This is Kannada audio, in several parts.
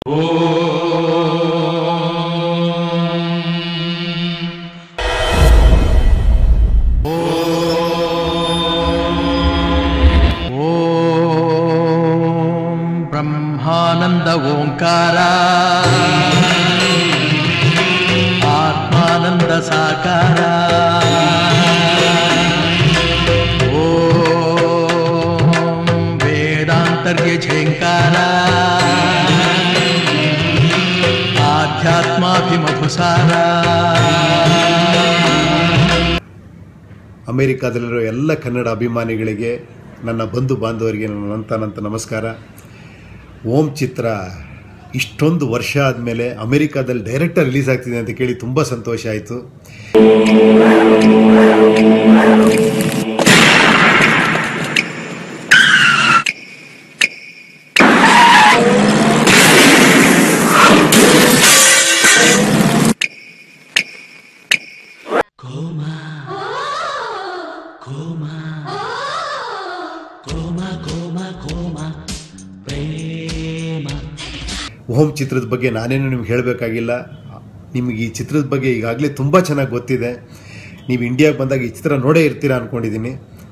ಓಂ ಬ್ರಹ್ಮಾನಂದ ಓಂಕಾರ ಆತ್ಮಾನಂದ ಸಾಕಾರ ಓಂ ವೇದಾಂತರ್ಯ ಝೇಂಕಾರ ಆಧ್ಯಾತ್ಮಾಭಿಮಧುಸಾರ ಅಮೆರಿಕಾದಲ್ಲಿರೋ ಎಲ್ಲ ಕನ್ನಡ ಅಭಿಮಾನಿಗಳಿಗೆ ನನ್ನ ಬಂಧು ಬಾಂಧವರಿಗೆ ನನ್ನ ಅನಂತ ನಮಸ್ಕಾರ ಓಂ ಚಿತ್ರ ಇಷ್ಟೊಂದು ವರ್ಷ ಆದಮೇಲೆ ಅಮೆರಿಕಾದಲ್ಲಿ ಡೈರೆಕ್ಟಾಗಿ ರಿಲೀಸ್ ಆಗ್ತಿದೆ ಅಂತ ಕೇಳಿ ತುಂಬ ಸಂತೋಷ ಆಯಿತು ಓಂ ಚಿತ್ರದ ಬಗ್ಗೆ ನಾನೇನು ನಿಮ್ಗೆ ಹೇಳಬೇಕಾಗಿಲ್ಲ ನಿಮಗೆ ಈ ಚಿತ್ರದ ಬಗ್ಗೆ ಈಗಾಗಲೇ ತುಂಬ ಚೆನ್ನಾಗಿ ಗೊತ್ತಿದೆ ನೀವು ಇಂಡಿಯಾಗೆ ಬಂದಾಗ ಈ ಚಿತ್ರ ನೋಡೇ ಇರ್ತೀರಾ ಅಂದ್ಕೊಂಡಿದ್ದೀನಿ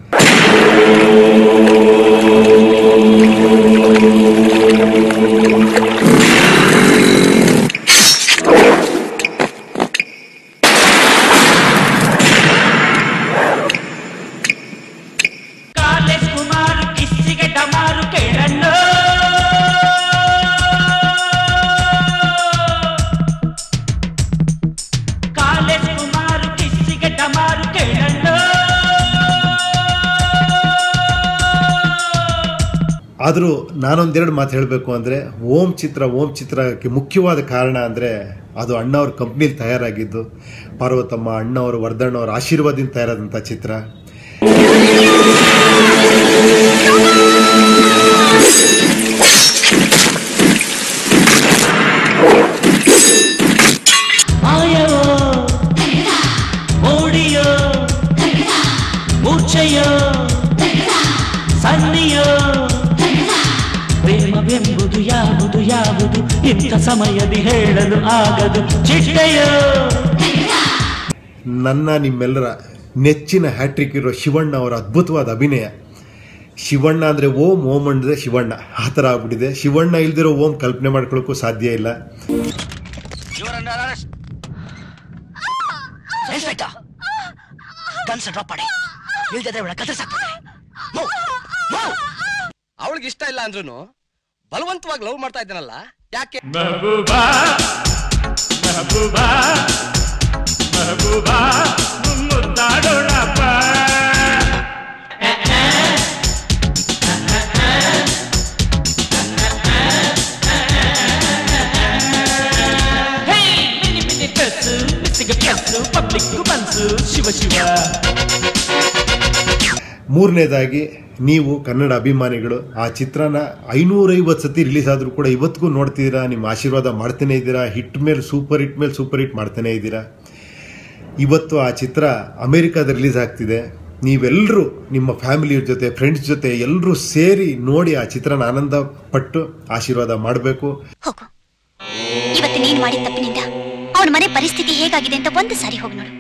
ಕಾಲೇಜ್ ಕುಮಾರ್ ಕಿಸ್ಸಿಗೆ ಡಮಾರು ಕೇಳಣ್ಣು ಕಾಲೇಜ್ ಕುಮಾರ್ ಕಿಸ್ಸಿಗೆ ಡಮಾರು ಕೇಳಣ್ಣು ಆದರೂ ನಾನೊಂದೆರಡು ಮಾತು ಹೇಳಬೇಕು ಅಂದರೆ ಓಂ ಚಿತ್ರ ಓಂ ಚಿತ್ರಕ್ಕೆ ಮುಖ್ಯವಾದ ಕಾರಣ ಅಂದರೆ ಅದು ಅಣ್ಣವ್ರ ಕಂಪ್ನಿಲಿ ತಯಾರಾಗಿದ್ದು ಪಾರ್ವತಮ್ಮ ಅಣ್ಣವರು ವರ್ಧಣ್ಣವ್ರ ಆಶೀರ್ವಾದದಿಂದ ತಯಾರಾದಂಥ ಚಿತ್ರ ಮಾಯವೋ ಮೋಡಿಯೋ ಮೂರ್ಛೆಯೋ ಸನ್ನಿಯೋ ಪ್ರೇಮವೆಂಬುದು ಯಾವುದು ಯಾವುದು ಇಂಥ ಸಮಯದಿ ಹೇಳಲು ಆಗದು ಚಿಟ್ಟೆಯೋ ನನ್ನ ನಿಮ್ಮೆಲ್ಲರ ನೆಚ್ಚಿನ ಹ್ಯಾಟ್ರಿಕ್ ಇರೋ ಶಿವಣ್ಣ ಅವರ ಅದ್ಭುತವಾದ ಅಭಿನಯ ಶಿವಣ್ಣ ಅಂದರೆ ಓಂ ಓಂ ಅಂದರೆ ಶಿವಣ್ಣ ಆ ಥರ ಆಗ್ಬಿಟ್ಟಿದೆ ಶಿವಣ್ಣ ಇಲ್ದಿರೋ ಓಂ ಕಲ್ಪನೆ ಮಾಡ್ಕೊಳ್ಳೋಕ್ಕೂ ಸಾಧ್ಯ ಇಲ್ಲ ಇನ್ಸ್ಪೆಕ್ಟರ್ ಗನ್ಸ್ ಡ್ರಾಪ್ ಮಾಡಿ ಇಲ್ದಿದ್ರೆ ಇವಳ ಕತ್ತರಿಸಾಕ್ತದೆ ಅವಳಿಗೆ ಇಷ್ಟ ಇಲ್ಲ ಅಂದ್ರೂ ಬಲವಂತವಾಗಿ ಲವ್ ಮಾಡ್ತಾ ಇದ್ದಾನಲ್ಲ ಯಾಕೆ ಪಬ್ಲಿಕ್ ಬನ್ಸು ಶಿವ ಶಿವ ಮೂರನೇದಾಗಿ ನೀವು ಕನ್ನಡ ಅಭಿಮಾನಿಗಳು ಆ ಚಿತ್ರನ ಐನೂರೈವತ್ತು ಸತಿ ರಿಲೀಸ್ ಆದರೂ ಕೂಡ ಇವತ್ತಿಗೂ ನೋಡ್ತಿದ್ದೀರಾ ನಿಮ್ಮ ಆಶೀರ್ವಾದ ಮಾಡ್ತಾನೆ ಇದ್ದೀರಾ ಹಿಟ್ ಮೇಲೆ ಸೂಪರ್ ಹಿಟ್ ಮೇಲೆ ಸೂಪರ್ ಹಿಟ್ ಮಾಡ್ತಾನೆ ಇದ್ದೀರಾ ಇವತ್ತು ಆ ಚಿತ್ರ ಅಮೇರಿಕಾದ ರಿಲೀಸ್ ಆಗ್ತಿದೆ ನೀವೆಲ್ಲರೂ ನಿಮ್ಮ ಫ್ಯಾಮಿಲಿಯವ್ರ ಜೊತೆ ಫ್ರೆಂಡ್ಸ್ ಜೊತೆ ಎಲ್ಲರೂ ಸೇರಿ ನೋಡಿ ಆ ಚಿತ್ರನ ಆನಂದ ಪಟ್ಟು ಆಶೀರ್ವಾದ ಮಾಡಬೇಕು ಹೋಗು ಇವತ್ತು ನೀನ್ ಮಾಡಿದ ತಪ್ಪಿನಿಂದ ಅವನ ಮನೆ ಪರಿಸ್ಥಿತಿ ಹೇಗಾಗಿದೆ ಅಂತ ಒಂದು ಸಾರಿ ಹೋಗಿ ನೋಡು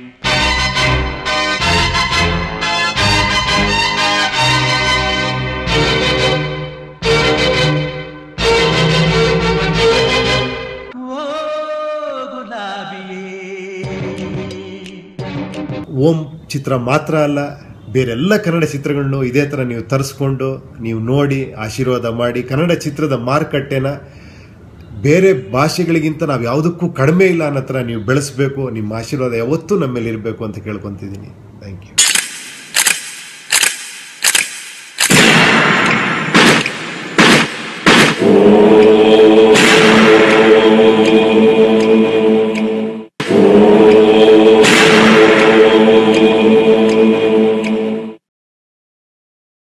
ಓಂ ಚಿತ್ರ ಮಾತ್ರ ಅಲ್ಲ ಬೇರೆಲ್ಲ ಕನ್ನಡ ಚಿತ್ರಗಳನ್ನು ಇದೇ ಥರ ನೀವು ತರಿಸ್ಕೊಂಡು ನೀವು ನೋಡಿ ಆಶೀರ್ವಾದ ಮಾಡಿ ಕನ್ನಡ ಚಿತ್ರದ ಮಾರುಕಟ್ಟೆನ ಬೇರೆ ಭಾಷೆಗಳಿಗಿಂತ ನಾವು ಯಾವುದಕ್ಕೂ ಕಡಿಮೆ ಇಲ್ಲ ಅನ್ನೋ ಥರ ನೀವು ಬೆಳೆಸಬೇಕು ನಿಮ್ಮ ಆಶೀರ್ವಾದ ಯಾವತ್ತೂ ನಮ್ಮ ಮೇಲೆ ಇರಬೇಕು ಅಂತ ಕೇಳ್ಕೊತಿದ್ದೀನಿ ಥ್ಯಾಂಕ್ ಯು